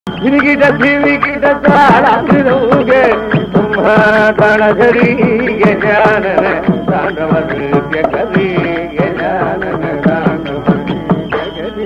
ಗಿರಿಗಿಟ ಗಿರಿಗಿಟ ತಾಳಾಗಿರುವುಗೆ ತಣಗರಿಗೆ ಜ್ಞಾನನ ತಾಂಡವ ನೃತ್ಯ ಕಲಿಗೆ ಜ್ಞಾನನ ತಾಂಡವ ನೃತ್ಯ ಕಲಿ.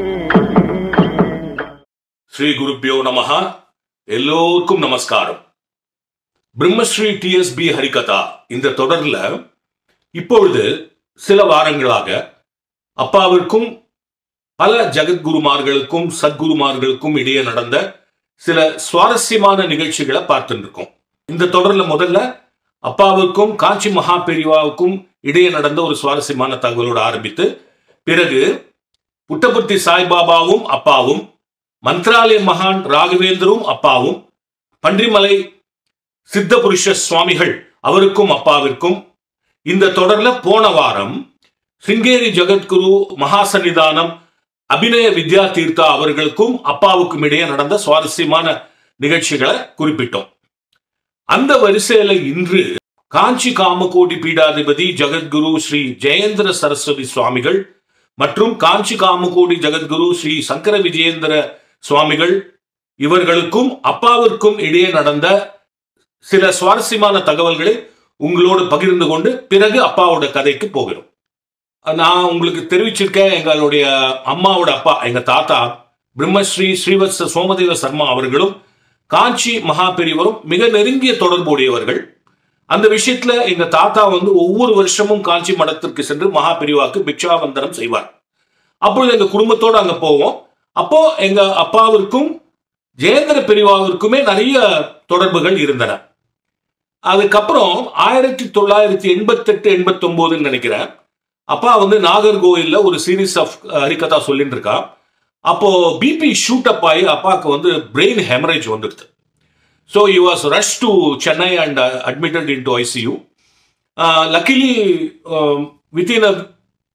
ஸ்ரீ குருப்பியோ நமஹ எல்லோருக்கும் நமஸ்காரம் பிரம்மஸ்ரீ டிஎஸ்பி ஹரிகதா இந்த தொடர்ல இப்பொழுது சில வாரங்களாக அப்பாவிற்கும் பல ஜெகத்குருமார்களுக்கும் சத்குருமார்களுக்கும் இடையே நடந்த சில சுவாரஸ்யமான நிகழ்ச்சிகளை பார்த்துட்டு இருக்கோம் இந்த தொடர்ல முதல்ல அப்பாவுக்கும் காஞ்சி மகா பெரிவாவுக்கும் இடையே நடந்த ஒரு சுவாரஸ்யமான தகவலோடு ஆரம்பித்து பிறகு புட்டபர்த்தி சாய்பாபாவும் அப்பாவும் மந்த்ராலய மகான் ராகவேந்தரும் அப்பாவும் பன்றிமலை சித்த புருஷ சுவாமிகள் அவருக்கும் அப்பாவிற்கும் இந்த தொடர்ல போன வாரம் சிங்கேரி ஜெகத்குரு மகாசன்னிதானம் அபிநய வித்யா தீர்த்தா அவர்களுக்கும் அப்பாவுக்கும் இடையே நடந்த சுவாரஸ்யமான நிகழ்ச்சிகளை குறிப்பிட்டோம் அந்த வரிசையில இன்று காஞ்சி காமகோடி பீடாதிபதி ஜெகத்குரு ஸ்ரீ ஜெயேந்திர சரஸ்வதி சுவாமிகள் மற்றும் காஞ்சி காமகோடி ஜெகத்குரு ஸ்ரீ சங்கர விஜயேந்திர சுவாமிகள் இவர்களுக்கும் அப்பாவிற்கும் இடையே நடந்த சில சுவாரஸ்யமான தகவல்களை உங்களோடு பகிர்ந்து கொண்டு பிறகு அப்பாவோட கதைக்கு போகிறோம் நான் உங்களுக்கு தெரிவிச்சிருக்கேன் எங்களுடைய அம்மாவோட அப்பா எங்க தாத்தா பிரம்மஸ்ரீ ஸ்ரீவத்ச சோமதேவ சர்மா அவர்களும் காஞ்சி மகா பெரியவரும் மிக நெருங்கிய தொடர்புடையவர்கள் அந்த விஷயத்துல எங்க தாத்தா வந்து ஒவ்வொரு வருஷமும் காஞ்சி மடத்திற்கு சென்று மகா பெரியவாக்கு பிக்ஷாவந்தனம் செய்வார் அப்பொழுது எங்க குடும்பத்தோடு அங்க போவோம் அப்போ எங்க அப்பாவிற்கும் ஜெயேந்திர பெரியவாவிற்குமே நிறைய தொடர்புகள் இருந்தன அதுக்கப்புறம் ஆயிரத்தி தொள்ளாயிரத்தி எண்பத்தெட்டு எண்பத்தி ஒன்பதுன்னு நினைக்கிறேன் அப்பா வந்து நாகர்கோவில்ல ஒரு சீரீஸ் ஆஃப் ஹரிகதா சொல்லிட்டு இருக்கா அப்போ பிபி ஷூட் அப் ஆகி அப்பாவுக்கு வந்து பிரெயின் ஹெமரேஜ் வந்துடுது so you was rush to Chennai and admitted in to ICU luckily within a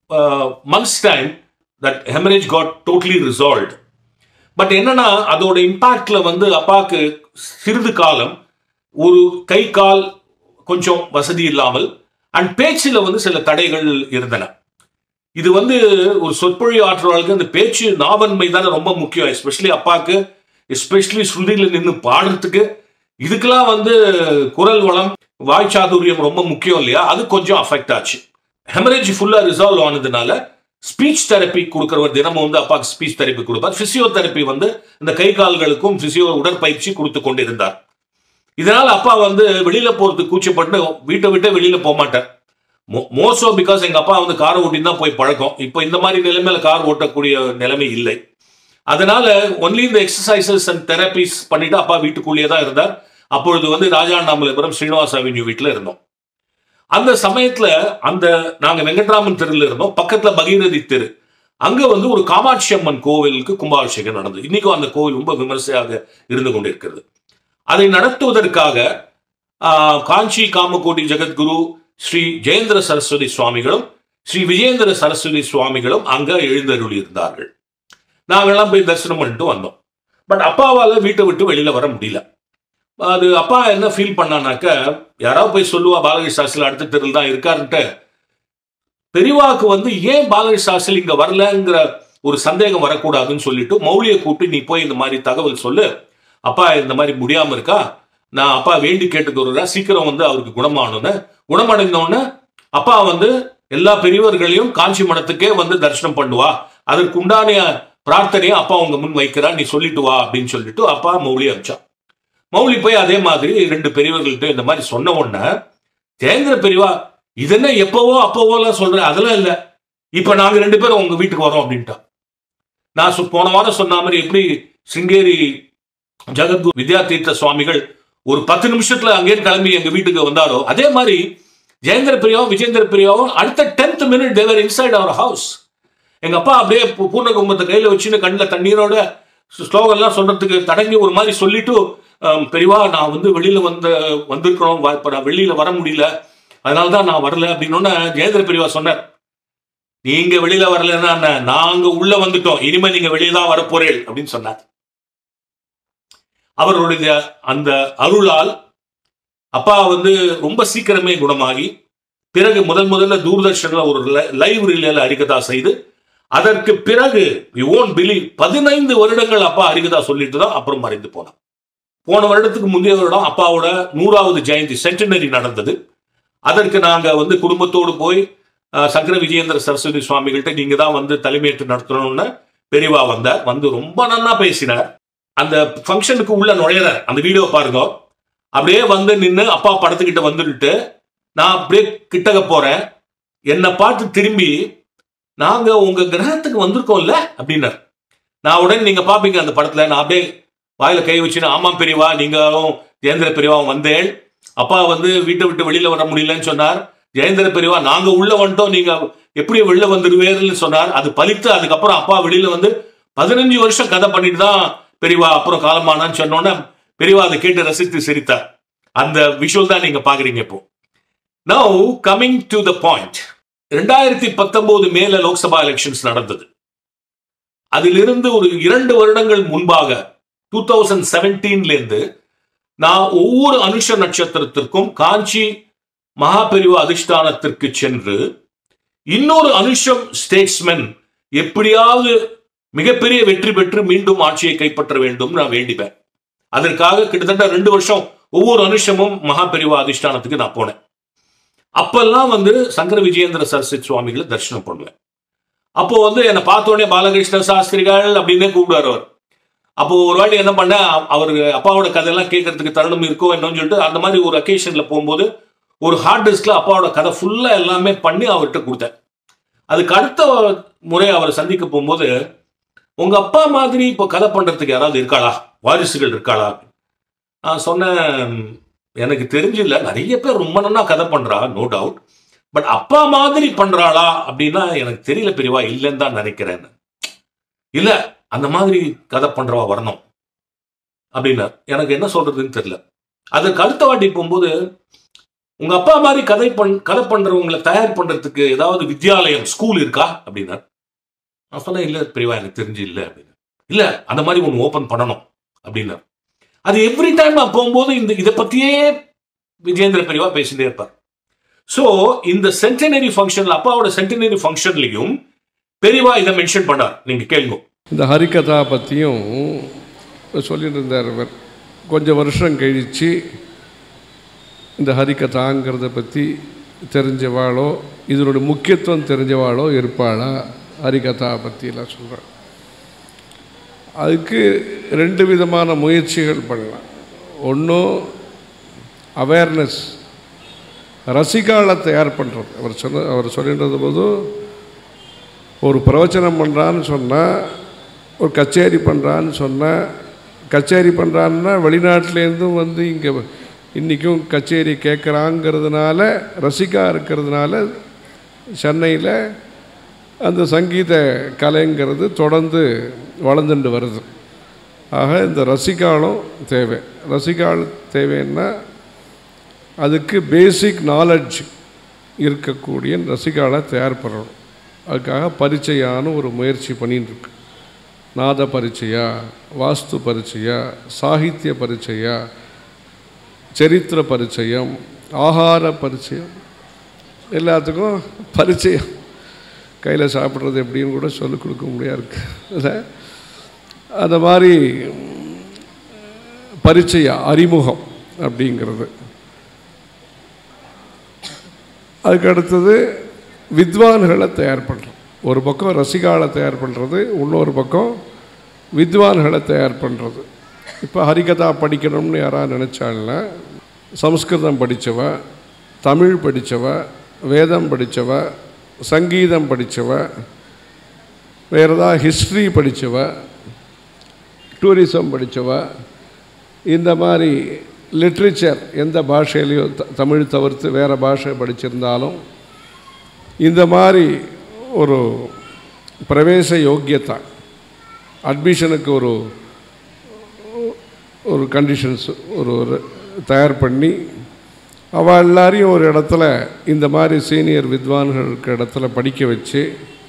months time that haemorrhage got totally resolved but என்னன்னா அதோட இம்பாக்ட்ல வந்து அப்பாவுக்கு சிறிது காலம் ஒரு கை கால் கொஞ்சம் வசதி இல்லாமல் அண்ட் பேச்சில் வந்து சில தடைகள் இருந்தன இது வந்து ஒரு சொற்பொழி ஆற்றுவாளுக்கு அந்த பேச்சு நாவன்மை தானே ரொம்ப முக்கியம் எஸ்பெஷலி அப்பாவுக்கு எஸ்பெஷலி ஸ்ருதியில் நின்று பாடுறதுக்கு இதுக்கெல்லாம் வந்து குரல் வளம் வாய் சாதுரியம் ரொம்ப முக்கியம் இல்லையா அது கொஞ்சம் அஃபெக்ட் ஆச்சு ஹெமரேஜ் ஃபுல்லாக ரிசால்வ் ஆனதுனால ஸ்பீச் தெரப்பி கொடுக்குறவர் தினமும் வந்து அப்பாவுக்கு ஸ்பீச் தெரப்பி கொடுப்பார் பிசியோதெரப்பி வந்து இந்த கை கால்களுக்கும் பிசியோ உடற்பயிற்சி கொடுத்து கொண்டு இருந்தார் இதனால அப்பா வந்து வெளியில போறதுக்கு கூச்சப்பட்டு வீட்டை விட்டு வெளியில போக மாட்டார் மோஸ்ட் ஆஃப் பிகாஸ் எங்க அப்பா வந்து கார் ஓட்டி தான் போய் பழக்கம் இப்போ இந்த மாதிரி நிலைமையில கார் ஓட்டக்கூடிய நிலைமை இல்லை அதனால ஒன்லி இந்த எக்ஸசைசஸ் அண்ட் தெரபிஸ் பண்ணிட்டு அப்பா வீட்டுக்குள்ளேயே தான் இருந்தார் அப்பொழுது வந்து ராஜாண்ணாமலைபுரம் ஸ்ரீனிவாச அவென்யூ வீட்டில் இருந்தோம் அந்த சமயத்துல அந்த நாங்க வெங்கட்ராமன் தெருவில் இருந்தோம் பக்கத்துல பகீரதி தெரு அங்க வந்து ஒரு காமாட்சி அம்மன் கோவிலுக்கு கும்பாபிஷேகம் நடந்தது இன்னைக்கும் அந்த கோவில் ரொம்ப விமர்சையாக இருந்து கொண்டிருக்கிறது அதை நடத்துவதற்காக ஆஹ், காஞ்சி காமகோடி ஜெகத்குரு ஸ்ரீ ஜெயேந்திர சரஸ்வதி சுவாமிகளும் ஸ்ரீ விஜயேந்திர சரஸ்வதி சுவாமிகளும் அங்க எழுந்தருளி இருந்தார்கள் நாங்கெல்லாம் போய் தரிசனம் பண்ணிட்டு வந்தோம் பட் அப்பாவால வீட்டை விட்டு வெளியில வர முடியல அது அப்பா என்ன ஃபீல் பண்ணானாக்க யாராவது போய் சொல்லுவா பாலகிருஷ்ண சாஸ்திரி அடுத்த தெருவில் தான் இருக்காருன்ட்டு பெரியவாக்கு வந்து ஏன் பாலகிருஷ்ண சாஸ்திரி இங்க வரலங்கிற ஒரு சந்தேகம் வரக்கூடாதுன்னு சொல்லிட்டு மௌலியை கூப்பிட்டு நீ போய் இந்த மாதிரி தகவல் சொல்லு அப்பா இந்த மாதிரி முடியாம இருக்கா நான் அப்பா வேண்டி கேட்டுட்டு வருகிறேன் சீக்கிரம் வந்து அவருக்கு குணமானோன்னு குணமடைந்தோடனே அப்பா வந்து எல்லா பெரியவர்களையும் காஞ்சி மடத்துக்கே வந்து தரிசனம் பண்ணுவா அதற்கு உண்டான பிரார்த்தனையை அப்பா உங்க முன் வைக்கிறா நீ சொல்லிட்டு வா அப்படின்னு சொல்லிட்டு அப்பா மௌலி அமிச்சான் மௌலி போய் அதே மாதிரி ரெண்டு பெரியவர்கள்ட்ட இந்த மாதிரி சொன்ன உடனே ஜெயேந்திர பெரியவா இது என்ன எப்பவோ அப்பவோலாம் சொல்றேன் அதெல்லாம் இல்ல இப்ப நாங்க ரெண்டு பேரும் உங்க வீட்டுக்கு வரோம் அப்படின்ட்டா நான் சொ- போன வாரம் சொன்ன மாதிரி எப்படி சிங்கேரி ஜெகத்குரு வித்யா தீர்த்த சுவாமிகள் ஒரு பத்து நிமிஷத்துல அங்கேயே கிளம்பி எங்க வீட்டுக்கு வந்தாரோ அதே மாதிரி ஜெயேந்திர பிரியாவும் விஜேந்திர பிரியாவும் அடுத்த tenth minute they were inside our house எங்க அப்பா அப்படியே பூ- பூர்ண கும்பத்தை கையில வச்சுன்னு கண்ணில் தண்ணீரோட ஸ்லோகம்லாம் சொல்றதுக்கு தடங்கி ஒரு மாதிரி சொல்லிட்டு "அம், பெரியவா நான் வந்து வெளியில வந்த வந்திருக்கிறோம் வ- இப்ப நான் வெளியில வர முடியல அதனால தான் நான் வரல அப்படின்னு ஜெயேந்திர பெரியவா சொன்னார் நீங்க வெளியில வரலன்னா என்ன? நாங்க உள்ள வந்துட்டோம் இனிமே நீங்க வெளியே தான் வரப்போறேன் அப்படின்னு சொன்னார் அவருடைய அந்த அருளால் அப்பா வந்து ரொம்ப சீக்கிரமே குணமாகி பிறகு முதல் முதல்ல தூர்தர்ஷன்ல ஒரு லைவ் ரிலேல அறிக்கதா செய்து அதற்கு பிறகு யூ ஓன் பிலீவ் பதினைந்து வருடங்கள் அப்பா ஹரிகதா சொல்லிட்டு தான் அப்புறம் மறைந்து போனார் போன வருடத்துக்கு முந்தைய வருடம் அப்பாவோட நூறாவது ஜெயந்தி சென்டினரி நடந்தது அதற்கு நாங்க வந்து குடும்பத்தோடு போய் அஹ், சங்கர விஜயேந்திர சரஸ்வதி சுவாமிகள்ட்ட நீங்க தான் வந்து தலைமையேற்று நடத்தணும்னு பெரியவா வந்தார் வந்து ரொம்ப நன்னா பேசினார் அந்த ஃபங்க்ஷனுக்கு உள்ள நுழையிறார் அந்த வீடியோ பாருங்க அப்படியே வந்து நின்று அப்பா படத்துக்கிட்ட வந்துட்டு நான் அப்படியே கிட்டக போறேன் என்னை பார்த்து திரும்பி நாங்க உங்க கிரகத்துக்கு வந்திருக்கோம்ல அப்படின்னார் நான் உடனே நீங்க பாப்பீங்க அந்த படத்துல நான் அப்படியே வாயில கை வச்சுன்னு ஆமாம் பெரியவா நீங்களும் ஜெயேந்திர பெரியவாவும் வந்தேன் அப்பா வந்து வீட்டை விட்டு வெளியில வர முடியலன்னு சொன்னார் ஜெயேந்திர பெரியவா நாங்க உள்ள வந்துட்டோம் நீங்க எப்படி வெளில வந்துடுவேர்னு சொன்னார் அது பலித்து அதுக்கப்புறம் அப்பா வெளியில வந்து பதினஞ்சு வருஷம் கதை பண்ணிட்டு தான் பெரியவா அப்புறம் காலமானான்னு சொன்னோன்னே பெரியவா அதை கேட்டு ரசித்து சிரித்தார் அந்த விஷுவல் தான் நீங்க பாக்குறீங்க இப்போ now coming to the point ரெண்டாயிரத்தி பத்தொன்பது மேல லோக்சபா எலெக்ஷன்ஸ் நடந்தது அதிலிருந்து ஒரு இரண்டு வருடங்கள் முன்பாக டூ தௌசண்ட் செவன்டீன்ல இருந்து நான் ஒவ்வொரு அனுஷ நட்சத்திரத்திற்கும் காஞ்சி மகாபெரிவா அதிஷ்டானத்திற்கு சென்று இன்னொரு அனுஷம் ஸ்டேட்ஸ்மென் எப்படியாவது மிகப்பெரிய வெற்றி பெற்று மீண்டும் ஆட்சியை கைப்பற்ற வேண்டும் நான் வேண்டிப்பேன் அதற்காக கிட்டத்தட்ட ரெண்டு வருஷம் ஒவ்வொரு அனுஷமும் மகாபெரிவா அதிஷ்டானத்துக்கு நான் போனேன் அப்பெல்லாம் வந்து சங்கர விஜயேந்திர சரஸ்வதி சுவாமிகளை தரிசனம் பண்ணுவேன் அப்போ வந்து என்னை பார்த்த உடனே பாலகிருஷ்ண சாஸ்திரிகள் அப்படின்னே கூப்பிடுவார் அவர் அப்போ ஒரு வாட்டி என்ன பண்ண அவர் அப்பாவோட கதையெல்லாம் கேட்கறதுக்கு தருணம் இருக்கோ என்னன்னு சொல்லிட்டு அந்த மாதிரி ஒரு அக்கேஷன்ல போகும்போது ஒரு ஹார்ட் டிஸ்க்ல அப்பாவோட கதை ஃபுல்லா எல்லாமே பண்ணி அவர்கிட்ட கொடுத்தேன் அதுக்கு அடுத்த முறை அவரை சந்திக்க போகும்போது உங்க அப்பா மாதிரி இப்போ கதை பண்றதுக்கு யாராவது இருக்காளா வாரிசுகள் இருக்காளா நான் சொன்னேன் எனக்கு தெரிஞ்சில்ல நிறைய பேர் ரொம்ப நல்லா கதை பண்றா நோ டவுட் பட் அப்பா மாதிரி பண்றாளா அப்படின்னா எனக்கு தெரியல பெரியவா இல்லைன்னு தான் நினைக்கிறேன் இல்ல அந்த மாதிரி கதை பண்றவா வரணும் அப்படின்னா எனக்கு என்ன சொல்றதுன்னு தெரியல அதுக்கு அடுத்த வாட்டி போகும்போது உங்க அப்பா மாதிரி கதை பண் கதை பண்றவங்களை தயார் பண்றதுக்கு ஏதாவது வித்யாலயம் ஸ்கூல் இருக்கா அப்படின்னா நான் சொன்னேன் இல்ல பெரியவா எனக்கு தெரிஞ்சு இல்லை அப்படின்னு இல்ல அந்த மாதிரி ஒன்று ஓபன் பண்ணணும் அப்படின்னா அது எவ்ரி டைம் நான் போகும்போது இந்த இதை பத்தியே விஜேந்திர பெரியவா பேசிட்டே இருப்பார் ஸோ இந்த சென்டினரி ஃபங்க்ஷன்ல அப்பாவோட சென்டினரி ஃபங்க்ஷன்லையும் பெரியவா இதை மென்ஷன் பண்ணார் நீங்க கேளுங்க இந்த ஹரிகதா பற்றியும் சொல்லிட்டு இருந்தார் இவர் கொஞ்சம் வருஷம் கழித்து இந்த ஹரிகதாங்கிறத பற்றி தெரிஞ்சவாளோ இதனுடைய முக்கியத்துவம் தெரிஞ்சவாளோ இருப்பாளா ஹரிகதா பற்றிலாம் சொல்கிறேன் அதுக்கு ரெண்டு விதமான முயற்சிகள் பண்ணலாம் ஒன்றும் அவேர்னஸ் ரசிகாலை தயார் பண்ணுறது அவர் சொன்ன அவர் சொல்லின்றது போது ஒரு பிரவச்சனம் பண்ணுறான்னு சொன்னால் ஒரு கச்சேரி பண்ணுறான்னு சொன்னால் கச்சேரி பண்ணுறான்னா வெளிநாட்டிலேருந்தும் வந்து இங்கே இன்றைக்கும் கச்சேரி கேட்குறாங்கிறதுனால ரசிகா இருக்கிறதுனால சென்னையில் அந்த சங்கீத கலைங்கிறது தொடர்ந்து வளர்ந்துட்டு வருது ஆக இந்த ரசிகாலும் தேவை ரசிகால் தேவைன்னா அதுக்கு பேசிக் நாலெட்ஜ் இருக்கக்கூடிய ரசிகாலை தயார் பண்ணணும் அதுக்காக பரிச்சையான ஒரு முயற்சி பண்ணிட்டு இருக்கு நாத பரிச்சையா வாஸ்து பரிச்சையா சாகித்ய பரிச்சையா சரித்திர பரிச்சயம் ஆகார பரிச்சயம் எல்லாத்துக்கும் பரிச்சயம் கையில் சாப்பிட்றது எப்படின்னு கூட சொல்லிக் கொடுக்க முடியாது இருக்கு இல்லை அந்த மாதிரி பரிச்சய அறிமுகம் அப்படிங்கிறது அதுக்கு அடுத்தது வித்வான்களை தயார் பண்ணுறோம் ஒரு பக்கம் ரசிகாலை தயார் பண்ணுறது இன்னொரு பக்கம் வித்வான்களை தயார் பண்ணுறது இப்போ ஹரிகதா படிக்கணும்னு யாராவது நினச்சாள்னா சம்ஸ்கிருதம் படித்தவ தமிழ் படித்தவ வேதம் படித்தவ சங்கீதம் படித்தவ வேறு ஏதாவது ஹிஸ்ட்ரி படித்தவ டூரிசம் படித்தவ இந்த மாதிரி லிட்ரேச்சர் எந்த பாஷையிலையோ த தமிழ் தவிர்த்து வேறு பாஷை படிச்சிருந்தாலும் இந்த மாதிரி ஒரு பிரவேச யோக்கியத்தை அட்மிஷனுக்கு ஒரு ஒரு கண்டிஷன்ஸ் ஒரு ஒரு தயார் பண்ணி அவள் எல்லாரையும் ஒரு இடத்துல இந்த மாதிரி சீனியர் வித்வான்களுக்கு இடத்துல படிக்க வச்சு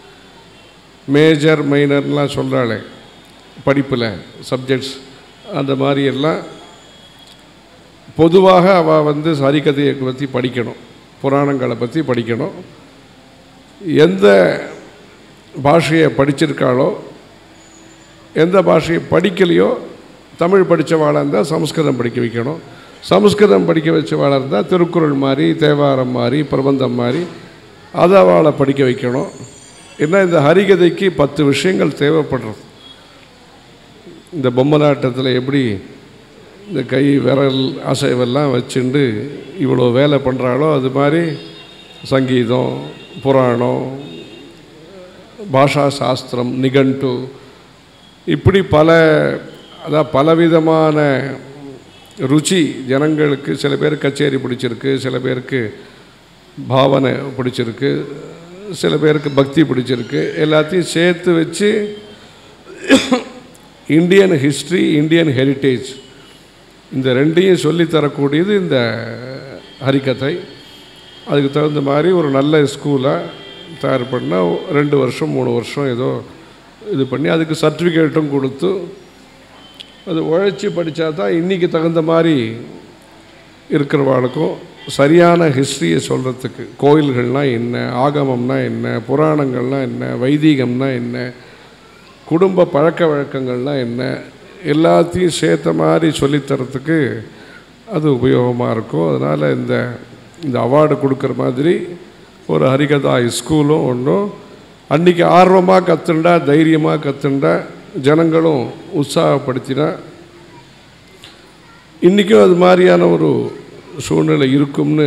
மேஜர் மைனர்லாம் சொல்கிறாளே படிப்பில் சப்ஜெக்ட்ஸ் அந்த மாதிரி எல்லாம் பொதுவாக அவள் வந்து சரிகதையை பற்றி படிக்கணும் புராணங்களை பற்றி படிக்கணும் எந்த பாஷையை படிச்சிருக்காளோ எந்த பாஷையை படிக்கலையோ தமிழ் படித்தவாளாக இருந்தால் சமஸ்கிருதம் படிக்க வைக்கணும் சமஸ்கிருதம் படிக்க வச்சவாளாக இருந்தால் திருக்குறள் மாதிரி தேவாரம் மாதிரி பிரபந்தம் மாதிரி அதை அவளை படிக்க வைக்கணும் ஏன்னா இந்த ஹரிகதைக்கு பத்து விஷயங்கள் தேவைப்படுறது இந்த பொம்மலாட்டத்தில் எப்படி இந்த கை விரல் அசைவெல்லாம் வச்சுண்டு இவ்வளோ வேலை பண்ணுறாளோ அது மாதிரி சங்கீதம் புராணம் பாஷா சாஸ்திரம் நிகண்டு இப்படி பல அதான் பலவிதமான ருச்சி ஜனங்களுக்கு சில பேர் கச்சேரி பிடிச்சிருக்கு சில பேருக்கு பாவனை பிடிச்சிருக்கு சில பேருக்கு பக்தி பிடிச்சிருக்கு எல்லாத்தையும் சேர்த்து வச்சு இந்தியன் ஹிஸ்ட்ரி இந்தியன் ஹெரிட்டேஜ் இந்த ரெண்டையும் சொல்லித் தரக்கூடியது இந்த ஹரிக்கதை அதுக்கு தகுந்த மாதிரி ஒரு நல்ல ஸ்கூலை தயார் பண்ணால் ரெண்டு வருஷம் மூணு வருஷம் ஏதோ இது பண்ணி அதுக்கு சர்டிஃபிகேட்டும் கொடுத்து அது உழைச்சி படித்தா தான் இன்றைக்கி தகுந்த மாதிரி இருக்கிறவாளுக்கும் சரியான ஹிஸ்ட்ரியை சொல்கிறதுக்கு கோயில்கள்னால் என்ன ஆகமம்னா என்ன புராணங்கள்னால் என்ன வைதீகம்னா என்ன குடும்ப பழக்க வழக்கங்கள்லாம் என்ன எல்லாத்தையும் சேர்த்த மாதிரி சொல்லித்தரத்துக்கு அது உபயோகமாக இருக்கும் அதனால் இந்த இந்த அவார்டு கொடுக்குற மாதிரி ஒரு ஹரிகதா ஸ்கூலும் ஒன்றும் அன்றைக்கி ஆர்வமாக கற்றுண்டா தைரியமாக கற்றுண்டா ஜனங்களும் உற்சாகப்படுத்தினா இன்றைக்கும் அது மாதிரியான ஒரு சூழ்நிலை இருக்கும்னு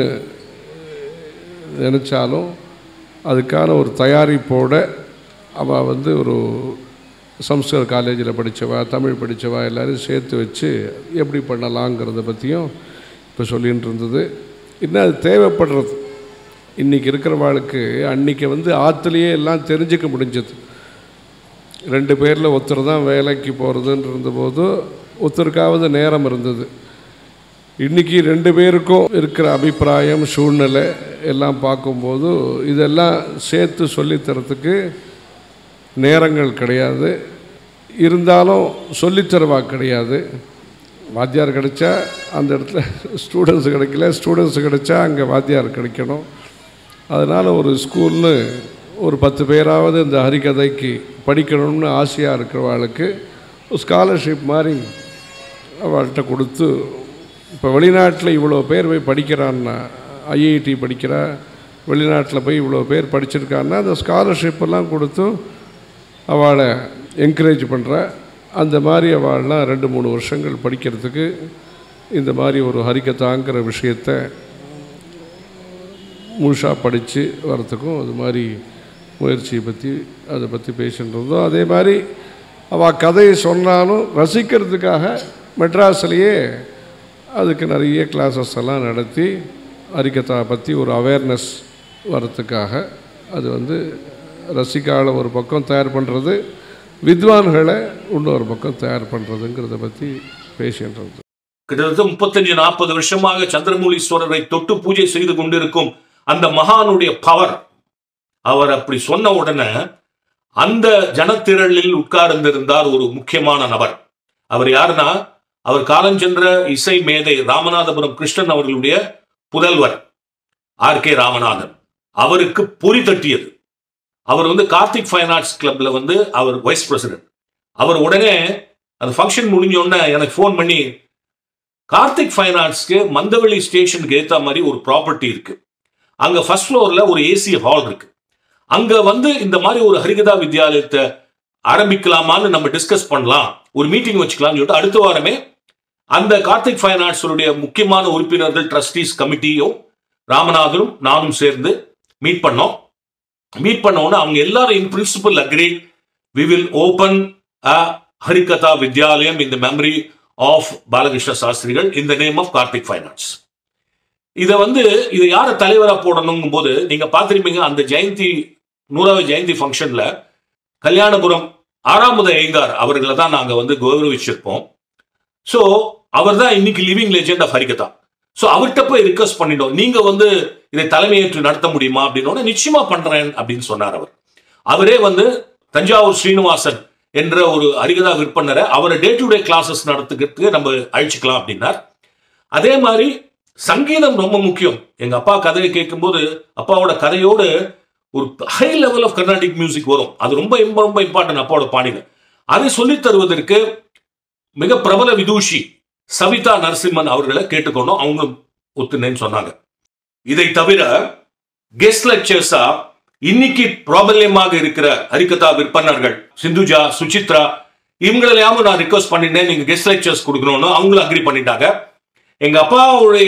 நினச்சாலும் அதுக்கான ஒரு தயாரிப்போட அவள் வந்து ஒரு சம்ஸ்கிருத காலேஜில் படித்தவா தமிழ் படித்தவா எல்லோரும் சேர்த்து வச்சு எப்படி பண்ணலாங்கிறத பற்றியும் இப்போ சொல்லிகிட்டு இருந்தது இன்னும் அது தேவைப்படுறது இன்றைக்கி இருக்கிறவாளுக்கு அன்றைக்கி வந்து ஆற்றுலேயே எல்லாம் தெரிஞ்சுக்க முடிஞ்சது ரெண்டு பேரில் ஒருத்தர் தான் வேலைக்கு போகிறதுன்னு இருந்தபோது ஒருத்தருக்காவது நேரம் இருந்தது இன்றைக்கி ரெண்டு பேருக்கும் இருக்கிற அபிப்பிராயம் சூழ்நிலை எல்லாம் பார்க்கும்போது இதெல்லாம் சேர்த்து சொல்லித்தரத்துக்கு நேரங்கள் கிடையாது இருந்தாலும் சொல்லித்தரவா கிடையாது வாத்தியார் கிடைச்சா அந்த இடத்துல ஸ்டூடெண்ட்ஸ் கிடைக்கல ஸ்டூடெண்ட்ஸ் கிடைச்சா அங்கே வாத்தியார் கிடைக்கணும் அதனால் ஒரு ஸ்கூல்னு ஒரு பத்து பேராவது இந்த ஹரிகதைக்கு படிக்கணும்னு ஆசையாக இருக்கிறவாளுக்கு ஸ்காலர்ஷிப் மாதிரி அவள்கிட்ட கொடுத்து இப்போ வெளிநாட்டில் இவ்வளோ பேர் போய் படிக்கிறான்னா ஐஐடி படிக்கிறா வெளிநாட்டில் போய் இவ்வளோ பேர் படிச்சிருக்கான்னா அந்த ஸ்காலர்ஷிப்பெல்லாம் கொடுத்து அவளை என்கரேஜ் பண்ணுற அந்த மாதிரி அவள்லாம் ரெண்டு மூணு வருஷங்கள் படிக்கிறதுக்கு இந்த மாதிரி ஒரு ஹரிக்கத்தாங்கிற விஷயத்தை முழுசாக படித்து வரத்துக்கும் அது மாதிரி முயற்சியை பற்றி அதை பற்றி பேசிட்டு இருந்தோம் அதே மாதிரி அவள் கதையை சொன்னாலும் ரசிக்கிறதுக்காக மெட்ராஸ்லேயே அதுக்கு நிறைய கிளாஸஸ் எல்லாம் நடத்தி ஹரிக்கத்தா பற்றி ஒரு அவேர்னஸ் வரத்துக்காக அது வந்து ரசிகால ஒரு பக்கம் தயார் பண்ணுறது வித்வான்களை இன்னொரு பக்கம் தயார் பண்ணுறதுங்கிறத பற்றி பேசின்றது கிட்டத்தட்ட முப்பத்தஞ்சு நாற்பது வருஷமாக சந்திரமூலீஸ்வரரை தொட்டு பூஜை செய்து கொண்டிருக்கும் அந்த மகானுடைய பவர் அவர் அப்படி சொன்ன உடனே அந்த ஜனத்திரளில் உட்கார்ந்திருந்தார் ஒரு முக்கியமான நபர் அவர் யாருன்னா அவர் காலஞ்சென்ற இசை மேதை ராமநாதபுரம் கிருஷ்ணன் அவர்களுடைய புதல்வர் ஆர் கே ராமநாதன் அவருக்கு பொறி தட்டியது அவர் வந்து கார்த்திக் ஃபைன் ஆர்ட்ஸ் கிளப்ல வந்து அவர் வைஸ் பிரசிடென்ட் அவர் உடனே அந்த ஃபங்க்ஷன் முடிஞ்ச உடனே எனக்கு ஃபோன் பண்ணி கார்த்திக் ஃபைன் ஆர்ட்ஸ்க்கு மந்தவெளி ஸ்டேஷனுக்கு ஏற்ற மாதிரி ஒரு ப்ராப்பர்ட்டி இருக்கு அங்க ஃபர்ஸ்ட் ஃப்ளோர்ல ஒரு ஏசி ஹால் இருக்கு அங்க வந்து இந்த மாதிரி ஒரு ஹரிகதா வித்யாலயத்தை ஆரம்பிக்கலாமான்னு நம்ம டிஸ்கஸ் பண்ணலாம் ஒரு மீட்டிங் வச்சுக்கலாம்னு சொல்லிட்டு அடுத்த வாரமே அந்த கார்த்திக் ஃபைன் ஆர்ட்ஸுடைய முக்கியமான உறுப்பினர்கள் ட்ரஸ்டீஸ் கமிட்டியும் ராமநாதனும் நானும் சேர்ந்து மீட் பண்ணோம் மீட் பண்ண உடனே அவங்க எல்லாரும் in principle agree we will open a Harikatha Vidyalayam இந்த மெமரி ஆஃப் பாலகிருஷ்ண சாஸ்திரிகள் இந்த name of Karthik fine arts இதை வந்து இதை யாரை தலைவராக போடணுங்கும் போது நீங்க பார்த்திருப்பீங்க அந்த ஜெயந்தி நூறாவது ஜெயந்தி ஃபங்க்ஷன்ல கல்யாணபுரம் ஆறாமுத ஐயங்கார் அவர்களை தான் நாங்க வந்து கௌரவிச்சிருப்போம் ஸோ அவர் தான் இன்னைக்கு living legend of Harikatha so அவர்கிட்ட போய் ரிக்வஸ்ட் பண்ணிட்டோம் நீங்க வந்து இதை தலைமையேற்று நடத்த முடியுமா அப்படின்னு நிச்சயமா பண்றேன் அப்படின்னு சொன்னார் அவர் அவரே வந்து தஞ்சாவூர் ஸ்ரீனிவாசன் என்ற ஒரு ஹரிகதா விற்பனரை அவரை டே டு டே கிளாஸஸ் நடத்துக்கிறதுக்கு நம்ம அழிச்சுக்கலாம் அப்படின்னார் அதே மாதிரி சங்கீதம் ரொம்ப முக்கியம் எங்க அப்பா கதையை கேட்கும்போது அப்பாவோட கதையோடு ஒரு high level of Carnatic music வரும் அது ரொம்ப ரொம்ப ரொம்ப இம்பார்ட்டன்ட் அப்பாவோட பாணியில அதை சொல்லித் தருவதற்கு மிக பிரபல விதூஷி சவிதா நரசிம்மன் அவர்களை கேட்டுக்கொண்டோம் அவங்களும் ஒத்துனேன்னு சொன்னாங்க இதை தவிர கெஸ்ட் லெக்சர்ஸா இன்னைக்கு பிராபல்யமாக இருக்கிற ஹரிகதா விற்பனர்கள் சிந்துஜா சுசித்ரா இவங்களெல்லாம் நான் ரிக்வஸ்ட் பண்ணிட்டேன் நீங்க கெஸ்ட் லெக்சர்ஸ் கொடுக்கணும்னு அவங்களும் அக்ரி பண்ணிட்டாங்க எங்க அப்பாவுடைய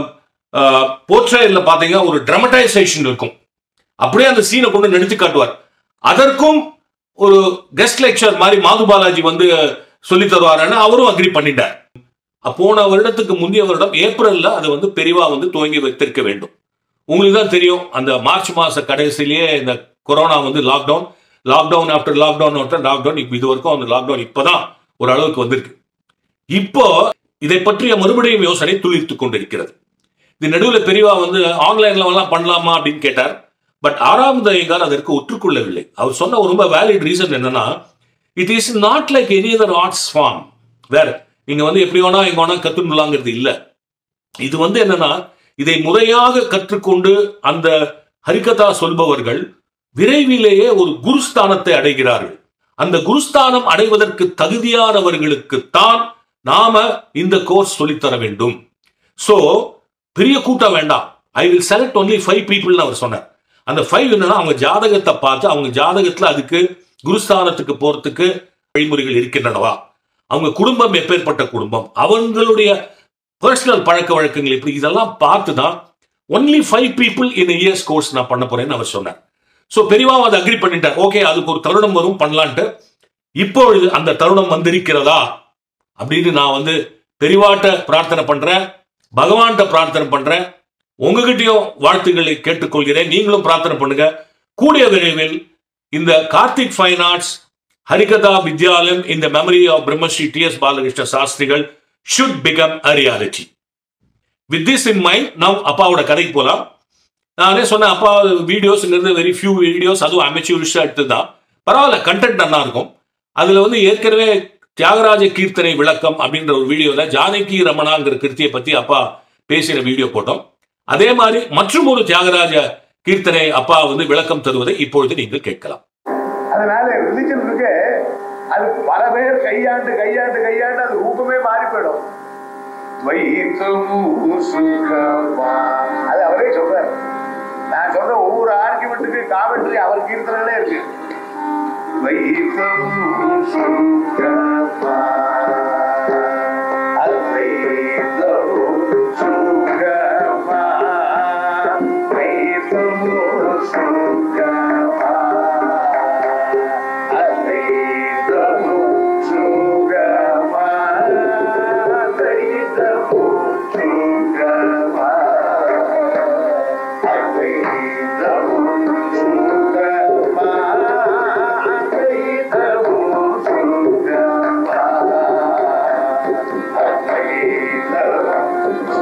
போர்ட்ரேல பாத்தீங்கன்னா ஒரு ட்ரமடைசேஷன் இருக்கும் அப்படியே அந்த சீனை கொண்டு நடித்து காட்டுவார் அதற்கும் ஒரு கெஸ்ட் லெக்சர் மாதிரி மாது பாலாஜி வந்து சொல்லி தருவாருன்னு அவரும் அக்ரி பண்ணிட்டார் போன வருடத்துக்கு முந்தைய வருடம் ஏப்ரல்ல அது வந்து பெரிவா வந்து துவங்கி வைத்திருக்க வேண்டும் உங்களுக்கு தான் தெரியும் அந்த மார்ச் மாச கடைசிலேயே இந்த கொரோனா வந்து lockdown lockdown after lockdown after lockdown இப்போ இது வரைக்கும் அந்த லாக்டவுன் இப்போதான் ஒரு அளவுக்கு வந்திருக்கு இப்போ இதை பற்றிய மறுபடியும் யோசனை துளிர்த்து கொண்டிருக்கிறது இது நடுவில் பெரியவா வந்து ஆன்லைன்ல எல்லாம் பண்ணலாமா அப்படின்னு கேட்டார் பட் ஆறாவது ஐயங்கார் அதற்கு ஒற்றுக்கொள்ளவில்லை அவர் சொன்ன ஒரு ரொம்ப வேலிட் ரீசன் என்னன்னா it is not like any other arts form வேற நீங்க வந்து எப்படி வேணா எங்க வேணா கத்துக்கலாங்கிறது இல்ல இது வந்து என்னன்னா இதை முறையாக கற்றுக்கொண்டு அந்த ஹரிகதா சொல்பவர்கள் விரைவிலேயே ஒரு குருஸ்தானத்தை அடைகிறார்கள் அந்த குருஸ்தானம் அடைவதற்கு தகுதியானவர்களுக்குத்தான் நாம இந்த கோர்ஸ் சொல்லித்தர வேண்டும் சோ பெரிய கூட்டம் வேண்டாம் I will select only five பீப்புள்னு அவர் சொன்னார் அந்த ஃபைவ் என்னன்னா அவங்க ஜாதகத்தை பார்த்து அவங்க ஜாதகத்துல அதுக்கு குருஸ்தானத்துக்கு போறதுக்கு வழிமுறைகள் இருக்கின்றனவா அவங்க குடும்பம் எப்பேற்பட்ட குடும்பம் அவங்களுடைய பர்சனல் பழக்க வழக்கங்கள் எப்படி இதெல்லாம் பார்த்து தான் only five people in years course நான் பண்ண போறேன்னு அவர் சொன்னார் ஸோ பெரியவா அதை அக்ரி பண்ணிட்டார் ஓகே அதுக்கு ஒரு தருணம் வரும் பண்ணலான்ட்டு இப்பொழுது அந்த தருணம் வந்திருக்கிறதா அப்படின்னு நான் வந்து பெரிவாட்ட பிரார்த்தனை பண்றேன் பகவான்கிட்ட பிரார்த்தனை பண்றேன் உங்ககிட்டயும் வாழ்த்துக்களை கேட்டுக்கொள்கிறேன் நீங்களும் பிரார்த்தனை பண்ணுங்க கூடிய விரைவில் இந்த கார்த்திக் ஃபைன் ஆர்ட்ஸ் ஹரிகதா வித்யாலயம் இந்த memory of Brahmasri T S Balakrishna Sastrigal should become a reality with this in mind now அப்பாவோட கதைக்கு போலாம் நானே சொன்னேன் அப்பா வீடியோஸ்ங்கிறது வெரி ஃபியூ வீடியோஸ் அதுவும் அமைச்சூரிஷா எடுத்து தான் பரவாயில்ல கண்டென்ட் நல்லா இருக்கும் அதுல வந்து ஏற்கனவே தியாகராஜ கீர்த்தனை விளக்கம் அப்படின்ற ஒரு வீடியோல ஜானகி ரமணாங்கிற கிருத்தியை பத்தி அப்பா பேசின வீடியோ போட்டோம் அதே மாதிரி மற்றும் ஒரு தியாகராஜ கீர்த்தனை அப்பா வந்து விளக்கம் தருவதை இப்பொழுது நீங்கள் கேட்கலாம் அதனால ரிலிஜன் இருக்கு அது பல பேர் கையாண்டு கையாண்டு கையாண்டு அது ரூபமே மாறி போயிடும் வைத்தமு சுகமா. அது அவரே சொல்றாரு நான் சொல்ற ஒவ்வொரு ஆர்குமெண்ட்டுக்கு காமெண்ட்ரி அவர் கீர்த்தனங்களே இருக்கு வைத்தமு சுகமா. அத்வைதமு சுகமா. வைத்தமு சுகமா. அத்வைதமு சுகமா. அத்வைதமு சுகமா. அத்வைதமு சுகமா. அத்வைதமு சுகமா. அத்வைதமு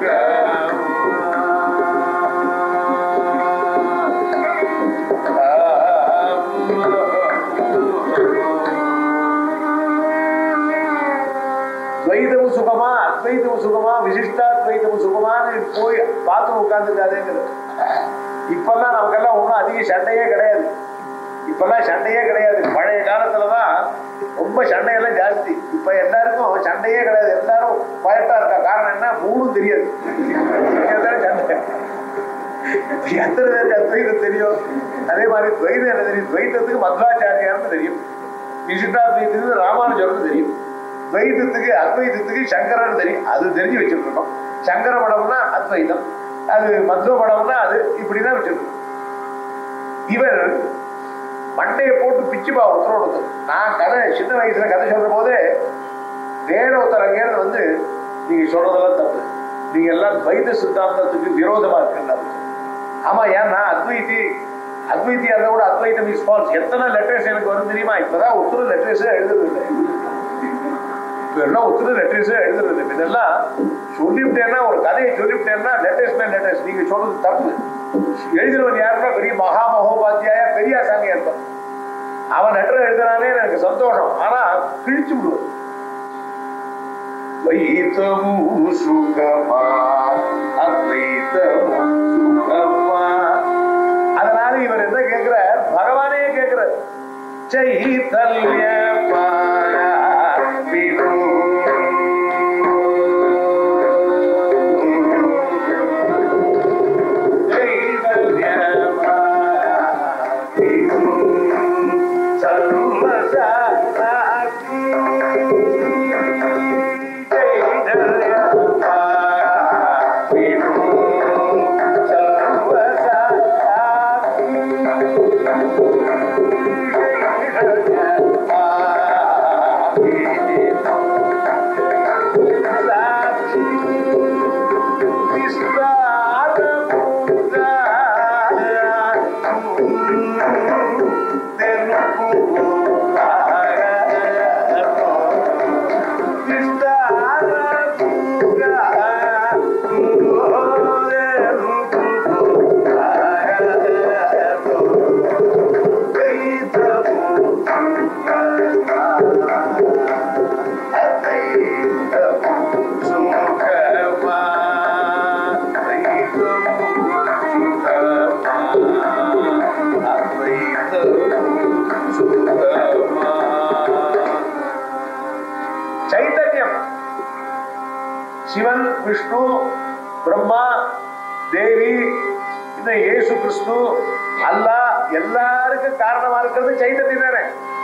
துவைதம் சுகமா அத்வைதம் சுகமா விசிஷ்டாத்வைதம் சுகமான்னு போய் பார்த்து உட்கார்ந்துருக்காதேங்கிறது இப்பெல்லாம் நமக்கெல்லாம் ஒன்றும் அதிக சண்டையே கிடையாது இப்பெல்லாம் சண்டையே கிடையாது பழைய காலத்துலதான் ரொம்ப சண்டையெல்லாம் ஜாஸ்தி இப்ப எல்லாருக்கும் சண்டையே கிடையாது எல்லாரும் பயட்டா இருக்கா காரணம் என்ன மூணும் தெரியாது இதுதானே சண்டை எத்தனை பேருக்கு அத்வைதம் தெரியும் அதே மாதிரி துவைதம் என்ன தெரியும் துவைதத்துக்கு மத்வாச்சாரியார்னு தெரியும் விசிஷ்டாத்வைதத்துக்கு ராமானுஜர்னு தெரியும் துவைதத்துக்கு அத்வைதத்துக்கு சங்கரன் தெரியும் அது தெரிஞ்சு வச்சிருக்கணும் சங்கர படம்னா அத்வைதம் அது மத்வ படம்னா அது இப்படிதான் வச்சிருக்கணும் இவர் மண்டையை போட்டு பிச்சுப்பா உத்தரவு நான் கதை சின்ன வயசுல கதை சொல்ற போதே வேற ஒருத்தர் அங்கேயிருந்து வந்து நீங்க சொல்றதெல்லாம் தப்பு நீங்க எல்லாம் துவைத சித்தாந்தத்துக்கு விரோதமா இருக்குன்னு ஆமா ஏன்னா அத்வைத்தி அத்வைத்தியா இருந்தா கூட அத்வைதம் இஸ் ஃபால்ஸ் எத்தனை லெட்டர்ஸ் எனக்கு வரும் தெரியுமா இப்பதான் ஒருத்தர் லெட்டர்ஸே எழுதுறது இல்லை இப்ப எல்லாம் ஒருத்தர் லெட்டர்ஸே எழுதுறது இல்லை இதெல்லாம் சொல்லிவிட்டேன்னா ஒரு கதையை சொல்லிவிட்டேன்னா லெட்டர்ஸ் மேல் லெட்டர்ஸ் நீங்க சொல்றது தப்பு எழுதுறவன் யாருன்னா பெரிய மகா மகோபாத்தியாய பெரியாசாமி இருப்பான் அவன் லெட்டர் எழுதுறானே எனக்கு சந்தோஷம் ஆனா கிழிச்சு விடுவான் வைத்தமு சுகமா அத்வைத்தமு சுகமா அதனால இவர் என்ன சொல்றாரு சைதல்ய சைத்தன்யம் சிவன் விஷ்ணு பிரம்மா தேவி இந்த இயேசு கிறிஸ்து அல்லாஹ் எல்லாருக்கும் காரணமா இருக்கிறது சைத்தன்யம் தானே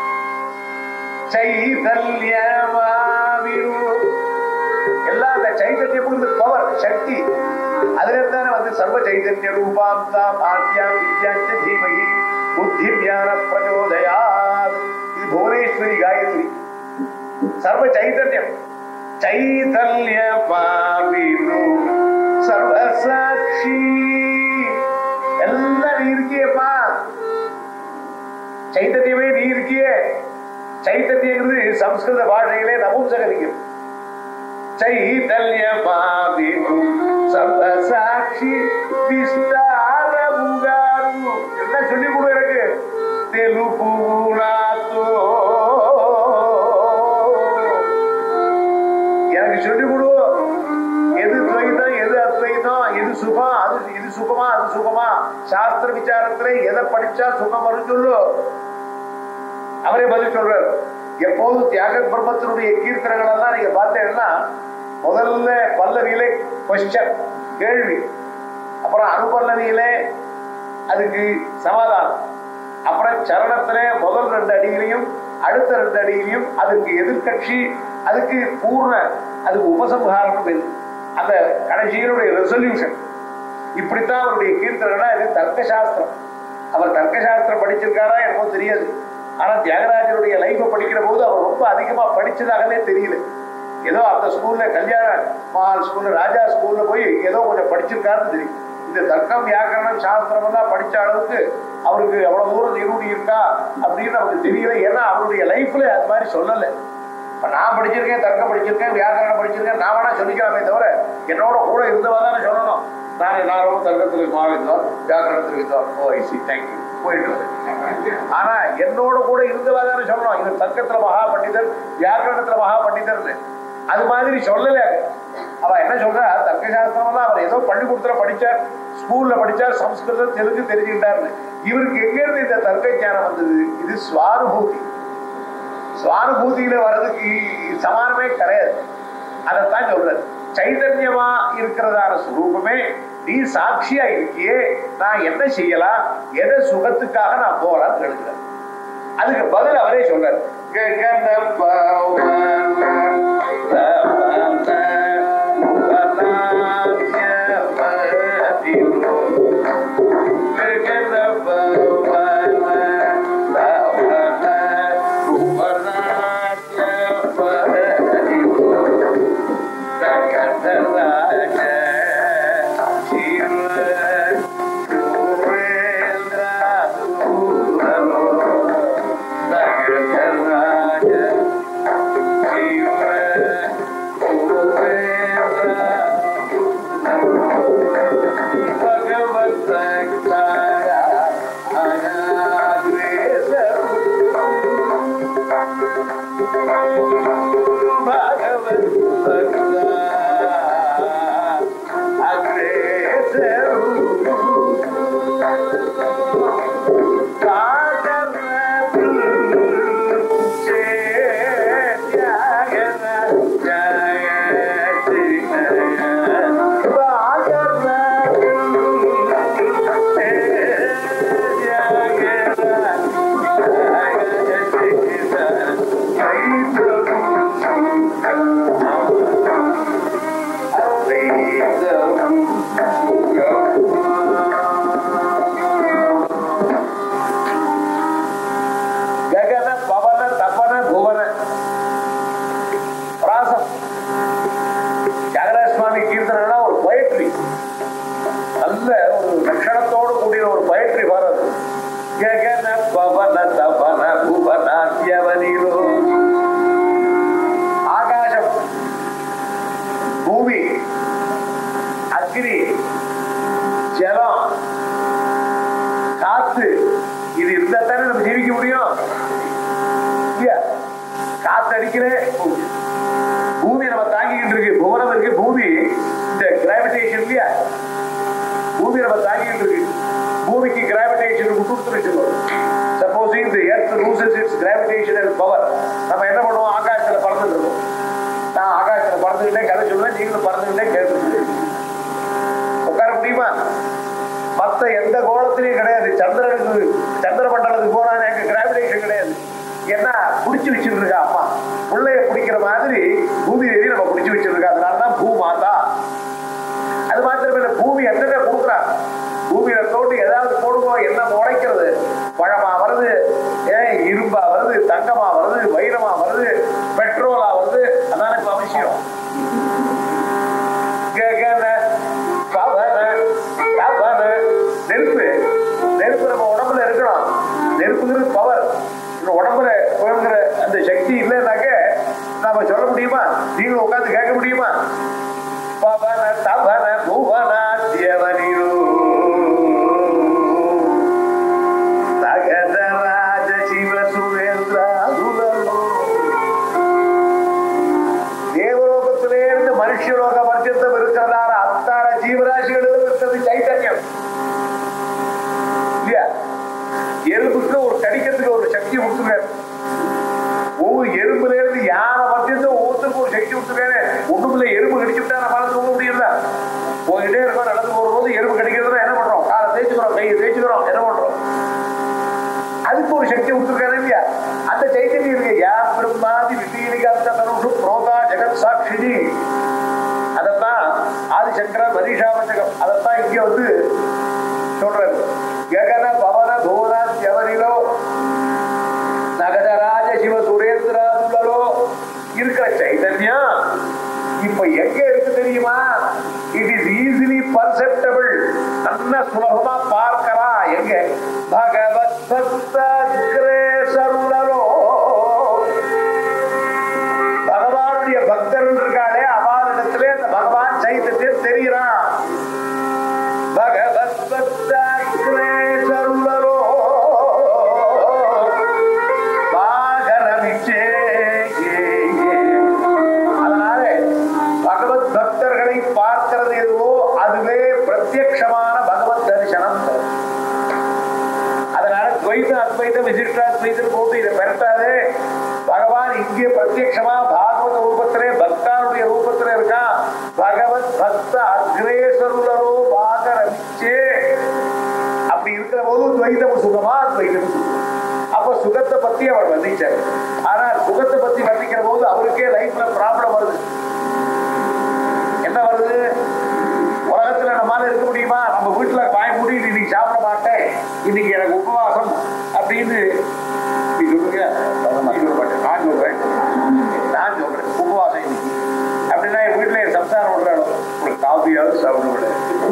சைதல்யமாவிரு எல்லாம் அந்த சைத்தன்யம் பவர் சக்தி அதுல தானே வந்து சர்வ சைதன்ய ரூபாம் தாம் ஆத்யாம் வித்யாஞ்ச தீமகி புத்தி ஞான பிரச்சோதயாத் இது புவனேஸ்வரி காயத்ரி சர்வ சைதன்யம் சைதன்ய பாவினு சர்வசாட்சி எல்லாம் நீ இருக்கியப்பா சைத்தன்யமே நீ இருக்கியே சைத்தன்யங்கிறது சம்ஸ்கிருத பாஷையிலே நபும்சகரிக்கும் చైతన్య బాబిను సర్వసాక్షి విస్తార ముగారు என்ன சொல்லி கொடு எனக்கு తెలుపు నాతో எனக்கு சொல்லி கொடு எது துவைதம் எது அத்வைதம் எது சுகம் அது இது சுகமா அது சுகமா சாஸ்திர விசாரத்துல எதை படிச்சா சுகம் வரும் சொல்லு அவரே பதில் சொல்றாரு எப்போதும் தியாக பிரம்மத்தினுடைய கீர்த்தனைகள் எல்லாம் நீங்க பார்த்தீங்கன்னா முதல்ல பல்லவியிலே கொஸ்டின் கேள்வி அப்புறம் அனுபல்லவியிலே அதுக்கு சமாதானம் அப்புறம் சரணத்துல முதல் ரெண்டு அடியிலையும் அடுத்த ரெண்டு அடியிலையும் அதுக்கு எதிர்கட்சி அதுக்கு பூர்ண அதுக்கு உபசம்ஹாரம் பேரு அந்த கடைசியினுடைய ரெசல்யூஷன் இப்படித்தான் அவருடைய கீர்த்தனைனா இது தர்க்க சாஸ்திரம் அவர் தர்க்க சாஸ்திரம் படிச்சிருக்காரா என்னமோ தெரியாது ஆனா தியாகராஜருடைய லைஃபை படிக்கிற போது அவர் ரொம்ப அதிகமா படிச்சதாகவே தெரியல ஏதோ அந்த ஸ்கூல்ல கல்யாண மஹால் ஸ்கூல்ல ராஜா ஸ்கூல்ல போய் ஏதோ கொஞ்சம் படிச்சிருக்காருன்னு தெரியும் இந்த தர்க்கம் வியாக்கரணம் சாஸ்திரம் எல்லாம் படிச்ச அளவுக்கு அவருக்கு எவ்வளவு தூரம் நிரூடி இருக்கா அப்படின்னு நமக்கு தெரியல ஏன்னா அவருடைய லைஃப்ல அது மாதிரி சொல்லலை இப்ப நான் படிச்சிருக்கேன் தர்க்கம் படிச்சிருக்கேன் வியாக்கரணம் படிச்சிருக்கேன் நான் வேணா சொல்லிக்கலாமே தவிர என்னோட கூட இருந்தவா தானே சொல்லணும் நான் நான் ரொம்ப தர்க்கத்துக்கு மாவிந்தோம் வியாக்கரணத்துக்கு வித்தோம் ஓ ஐசி தேங்க்யூ போயிட்டு வரேன். ஆனா என்னோட கூட இருந்தவா தானே சொல்லணும் இவர் தர்க்கத்துல மகா பண்டிதர் வியாக்கரணத்துல மகா பண்டிதர்னு அது மாதிரி சொல்லல அவ என்ன சொல்றா தர்க்க சாஸ்திரம் எல்லாம் அவர் ஏதோ பள்ளிக்கூடத்துல படிச்சார் ஸ்கூல்ல படிச்சார் சம்ஸ்கிருதம் தெலுங்கு தெரிஞ்சுக்கிட்டாருன்னு இவருக்கு எங்க இருந்து இந்த தர்க்க ஞானம் வந்தது இது சுவானுபூதி சுவானுபூதியில வர்றதுக்கு சமானமே கிடையாது அதைத்தான் சொல்றாரு சைதன்யமா இருக்கிறதான சுரூபமே நீ சாட்சியா இருக்கியே நான் என்ன செய்யலாம் எதை சுகத்துக்காக நான் போகலாம்னு கேட்கிறேன் அதுக்கு பதில் அவரே சொல்றாரு ககன பவன தவன முகநாத்யமதிரோ. ககன பவன தவன முகநாத்யமதிரோ. ககனராஜ சிவ சுரேந்திரதூரோ. ககன பவன தபன புவன பிராசம் தியாகராஜ சுவாமி கீர்த்தனா ஒரு பொயட்ரி நல்ல ஒரு லட்சணத்தோடு கூடிய ஒரு பொயட்ரி வர்றது ககன பவன தபன புவனாத்யவனிலோ ஆகாசம் பூமி அக்னி ஜலம் காத்து இது இருந்தா தானே நம்ம ஜீவிக்க முடியும் இல்லையா காத்து அடிக்கிற பூமி நம்ம தாங்கிக்கிட்டு இருக்கு புவனம் இருக்கு பூமி இந்த கிராவிடேஷன் இல்லையா பூமி நம்ம தாங்கிக்கிட்டு இருக்கு பூமிக்கு கிராவிடேஷன் கொடுத்து வச்சுக்கணும் சப்போஸிங் இந்த earth loses its gravitational power நம்ம என்ன பண்ணுவோம் ஆகாசத்துல பறந்துட்டு இருக்கோம் நான் ஆகாசத்துல பறந்துக்கிட்டே கதை சொல்லுவேன் நீங்களும் பறந்துக்கிட்டே கேட்டுட்டு உட்கார முடியுமா மத்த எந்த கோலத்திலையும் கிடையாது சந்திரனுக்கு சந்திர மண்டலத்துக்கு போனா எங்க கிராவிடேஷன் கிடையாது ஏன்னா புடிச்சு வச்சிட்டு இருக்கா அம்மா பிள்ளைய பிடிக்கிற மாதிரி பூமி தேவி நம்ம பிடிச்சு வச்சிருக்கா அதனாலதான் பூமாதா அது மாத்திரம் இல்ல பூமி என்னென்ன கொடுக்குறா பூமியில தோண்டி ஏதாவது போடுவோம் என்ன முளைக்கிறது பழமா வருது ஏன் இரும்பா வருது தங்கமா வருது வைரமா வருது பெட்ரோலா வருது அதான இப்ப அவசியம் ககன பவன தவன நெருப்பு நெருப்பு நம்ம உடம்புல இருக்கணும் நெருப்புங்கிறது பவர் இந்த உடம்புல போகிற அந்த சக்தி இல்லைன்னாக்க நாம சொல்ல முடியுமா நீங்க உட்கார்ந்து கேட்க முடியுமா பவன தவன புவன தேவனிரோ தகத ராஜ சிவ சுரேந்திர தேவலோகத்திலே இருந்து மனுஷலோக பர்யந்தம் இருக்கிறதான அத்தார ஜீவராசிகளிலும் இருக்கிறது சைத்தன்யம் இல்லையா எறும்புக்கு ஒரு கடிக்கிறதுக்கு ஒரு சக்தி கொடுத்துருக்காரு ஒவ்வொரு எறும்புல இருந்து யானை பர்யந்தம் ஒவ்வொருத்தருக்கும் ஒரு சக்தி கொடுத்துருக்காரு ஒண்ணுக்குள்ள எறும்பு கடிச்சுட்டா நம்ம தூங்க முடியல போயிட்டே இருக்கோம் நடந்து போகும்போது எறும்பு கடிக்கிறதுனா என்ன பண்றோம் காலை தேய்ச்சுக்கிறோம் கையை தேய்ச்சுக்கிறோம் என்ன பண்றோம் அதுக்கு ஒரு சக்தி கொடுத்துருக்காரு இல்லையா அந்த சைத்தன்யம் இருக்கு யா பிரம்மாதி விபீலிகாந்த தனுஷு புரோதா ஜெகத் சாட்சினி அதத்தான் ஆதிசங்கர மரிஷாவச்சகம் அதத்தான் இங்க வந்து சொல்றாரு ககன பவன தோனா ஜவனிலோ நகதராஜ சிவ சுரேந்திராதுலோ இருக்கிற சைதன்யம் இப்ப எங்க இருக்கு தெரியுமா இட் இஸ் ஈஸிலி பர்செப்டபிள் நல்ல சுலபமா பார்க்கலாம் எங்க பகவத் பக்தரோ பகவானுடைய பக்தர் இருக்காளே அவரிடத்திலே அந்த பகவான் சைத்தன்யம் தெரிகிறான் பகவத் பக்தரோ பாகரமிச்சே அதனால பகவத் பக்தர்களை பார்க்கிறது எதுவோ அதுவே பிரத்யக்ஷமான பகவத் தரிசனம் அதனால துவைதம் அத்வைதம் விசிஷ்டாத்வைதம் போட்டு இதை பெருட்டாது பகவான் இங்கே பிரத்யக்ஷமா பாகவத ரூபத்திலே பக்தானுடைய ரூபத்திலே இருக்கான் பகவத் பக்த அக்ரேசருளரோ பாகரமிச்சே அப்படி இருக்கிற போது துவைதம் சுகமா அத்வைதம் சுகமா அப்ப சுகத்தை பத்தி அவர் வர்ணிச்சார் ஆனா சுகத்தை பத்தி வர்ணிக்கிற போது அவருக்கே லைஃப்ல ப்ராப்ளம் வருது என்ன வருது உலகத்துல நம்மால இருக்க முடியுமா நம்ம வீட்டுல வாய் மூடி இன்னைக்கு சாப்பிட மாட்டேன் இன்னைக்கு எனக்கு உபவாசம் அப்படின்னு நீ சொல்லுங்க நீ சொல்ல மாட்டேன் நான் சொல்றேன் நான் சொல்றேன் உபவாசம் இன்னைக்கு அப்படின்னா என் வீட்டுல என் சம்சாரம் விடுறாங்க ஒரு காஃபியாவது சாப்பிட விட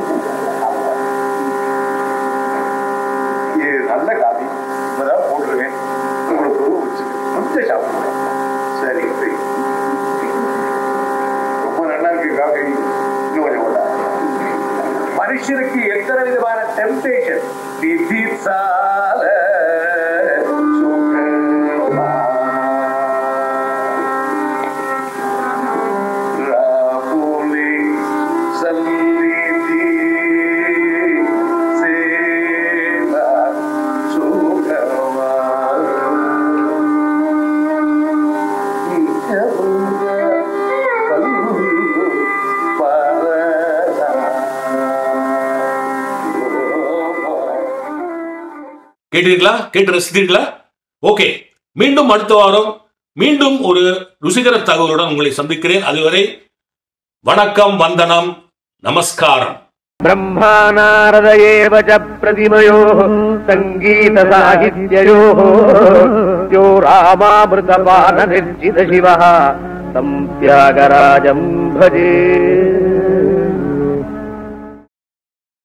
இது நல்ல காஃபி இப்பதான் போட்டுருவேன் உங்களுக்கு வச்சு கொஞ்சம் சாப்பிடுவேன் சரி சரி. ரொம்ப நல்லா இருக்கு காஃபி இன்னும் கொஞ்சம் கூட மனுஷனுக்கு எத்தனை விதமான டெம்டேஷன் விதிசால சுகமா. ராகுலி சந்நிதி சேவா சுகமா. கேட்டீர்களா கேட்டு ரசித்தீர்களா ஓகே மீண்டும் அடுத்த வாரம் மீண்டும் ஒரு ருசிகர தகவலுடன் உங்களை சந்திக்கிறேன் அதுவரை வணக்கம் வந்தனம் நமஸ்காரம் ब्रह्मानारद एव च प्रतिमयोः सङ्गीतसाहित्ययोः यो रामामृतपाननिर्जितशिवः तं त्यागराजं भजे